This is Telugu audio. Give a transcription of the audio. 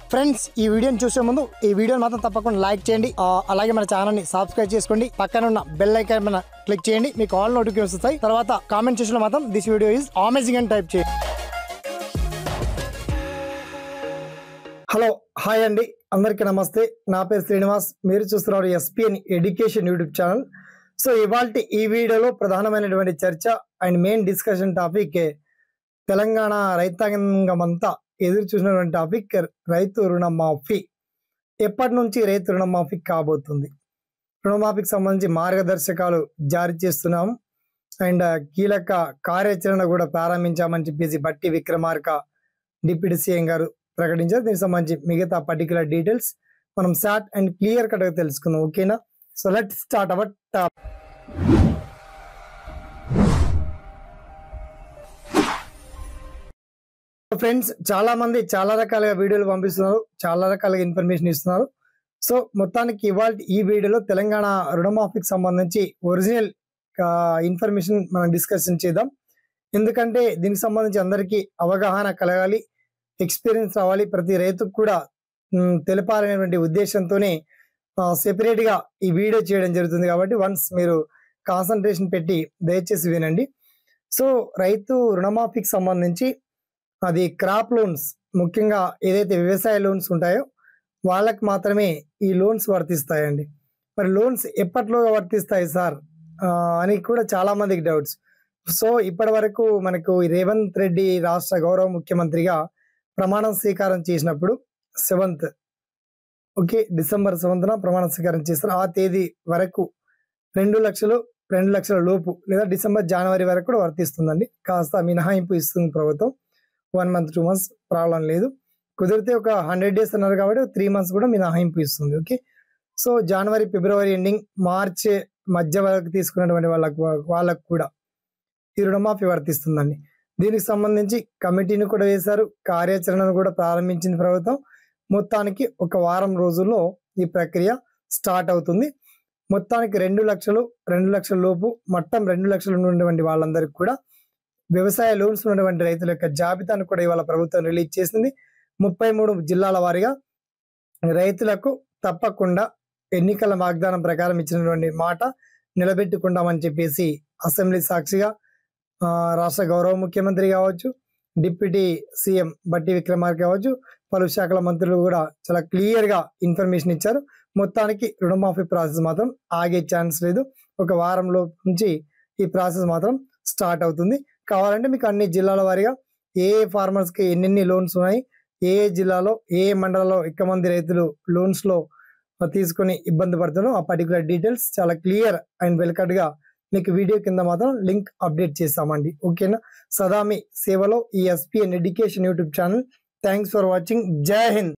ఫ్రెండ్స్ ఈ వీడియోని చూసే ముందు ఈ వీడియోని మాత్రం తప్పకుండా లైక్ చేయండి ఆ, అలాగే మన ఛానల్ ని సబ్స్క్రైబ్ చేసుకోండి పక్కన ఉన్న బెల్ ఐకాన్ మీద క్లిక్ చేయండి మీకు ఆల్ నోటిఫికేషన్ వస్తాయి తర్వాత కామెంట్ సెక్షన్ లో మాత్రం దిస్ వీడియో ఇస్ అమేజింగ్ అని టైప్ చేయండి హలో హాయ్ అండి అందరికీ నమస్తే నా పేరు శ్రీనివాస్ మీరు చూస్తున్నారు SPN education YouTube channel so ఇవాళ ఈ వీడియోలో ప్రధానమైనటువంటి చర్చ and main discussion topic Telangana రైతాంగం అంతా ఎదురు చూసినటువంటి టాపిక్ రైతు రుణమాఫీ ఎప్పటి నుంచి రైతు రుణమాఫీ కాబోతుంది రుణమాఫీకి సంబంధించి మార్గదర్శకాలు జారీ చేస్తున్నాం అండ్ కీలక కార్యాచరణ కూడా ప్రారంభించామని చెప్పేసి బట్టి విక్రమార్క డిప్యూటీ సీఎం గారు ప్రకటించారు దీనికి సంబంధించి మిగతా పర్టికులర్ డీటెయిల్స్ మనం షార్ట్ అండ్ క్లియర్ కట్ గా తెలుసుకుందాం ఓకేనా so let start our top friends చాలా మంది చాలా రకాలుగా వీడియోలు పంపిస్తున్నారు చాలా రకాలుగా ఇన్ఫర్మేషన్ ఇస్తున్నారు సో మొత్తానికి ఇవాళ ఈ వీడియోలో తెలంగాణ రుణమాఫీకి సంబంధించి ఒరిజినల్ ఇన్ఫర్మేషన్ మనం డిస్కషన్ చేద్దాం ఎందుకంటే దీనికి సంబంధించి అందరికీ అవగాహన కలగాలి ఎక్స్పీరియన్స్ రావాలి ప్రతి రైతుకు కూడా మ్, తెలపాలనేటువంటి ఉద్దేశంతోనే సెపరేట్ గా ఈ వీడియో చేయడం జరుగుతుంది కాబట్టి వన్స్ మీరు కాన్సన్ట్రేషన్ పెట్టి దయచేసి వినండి సో రైతు రుణమాఫీకి సంబంధించి అది క్రాప్ లోన్స్ ముఖ్యంగా ఏదైతే వ్యవసాయ లోన్స్ ఉంటాయో వాళ్ళకి మాత్రమే ఈ లోన్స్ వర్తిస్తాయండి మరి లోన్స్ ఎప్పట్లోగా వర్తిస్తాయి సార్ ఆ, అని కూడా చాలా మందికి డౌట్స్ సో ఇప్పటి వరకు మనకు ఈ రేవంత్ రెడ్డి రాష్ట్ర గౌరవ ముఖ్యమంత్రిగా ప్రమాణం స్వీకారం చేసినప్పుడు సెవెంత్ ఓకే డిసెంబర్ సెవెంత్న ప్రమాణ స్వీకారం చేస్తారు ఆ తేదీ వరకు రెండు లక్షలు రెండు లక్షల లోపు లేదా డిసెంబర్ జనవరి వరకు కూడా వర్తిస్తుందండి కాస్త మినహాయింపు ఇస్తుంది ప్రభుత్వం one month two months problem లేదు కుదిరితే ఒక హండ్రెడ్ డేస్ అన్నారు కాబట్టి త్రీ మంత్స్ కూడా మినహాయింపు ఇస్తుంది ఓకే సో జనవరి ఫిబ్రవరి ఎండింగ్ మార్చ్ మధ్య వరకు తీసుకున్నటువంటి వాళ్ళకు వాళ్ళకు కూడా ఈ రుణమాఫీ వర్తిస్తుందండి దీనికి సంబంధించి కమిటీని కూడా వేశారు కార్యాచరణను కూడా ప్రారంభించింది ప్రభుత్వం మొత్తానికి ఒక వారం రోజుల్లో ఈ ప్రక్రియ స్టార్ట్ అవుతుంది మొత్తానికి రెండు లక్షలు రెండు లక్షల లోపు మొత్తం రెండు లక్షలు ఉన్నటువంటి వాళ్ళందరికీ కూడా వ్యవసాయ లోన్స్ ఉన్నటువంటి రైతుల యొక్క జాబితాను కూడా ఇవాళ ప్రభుత్వం రిలీజ్ చేసింది ముప్పై మూడు జిల్లాల వారీగా రైతులకు తప్పకుండా ఎన్నికల వాగ్దానం ప్రకారం ఇచ్చినటువంటి మాట నిలబెట్టుకుంటామని చెప్పేసి అసెంబ్లీ సాక్షిగా ఆ, రాష్ట్ర గౌరవ ముఖ్యమంత్రి కావచ్చు డిప్యూటీ సీఎం బట్టి విక్రమార్క కావచ్చు పలు శాఖల మంత్రులు కూడా చాలా క్లియర్ గా ఇన్ఫర్మేషన్ ఇచ్చారు మొత్తానికి రుణమాఫీ ప్రాసెస్ మాత్రం ఆగే ఛాన్స్ లేదు ఒక వారంలో నుంచి ఈ ప్రాసెస్ మాత్రం స్టార్ట్ అవుతుంది కావాలంటే మీకు అన్ని జిల్లాల వారీగా ఏ ఏ ఫార్మర్స్ కి ఎన్నెన్ని లోన్స్ ఉన్నాయి ఏ ఏ జిల్లాలో ఏ ఏ మండలంలో ఎక్కువ మంది రైతులు లోన్స్ లో తీసుకొని ఇబ్బంది పడుతున్నారో ఆ పర్టికులర్ డీటెయిల్స్ చాలా క్లియర్ అండ్ వెల్కట్ గా మీకు వీడియో కింద మాత్రం లింక్ అప్డేట్ చేస్తామండి ఓకేనా సదా మీ సేవలో ఈ SPN education YouTube channel thanks for watching జై హింద్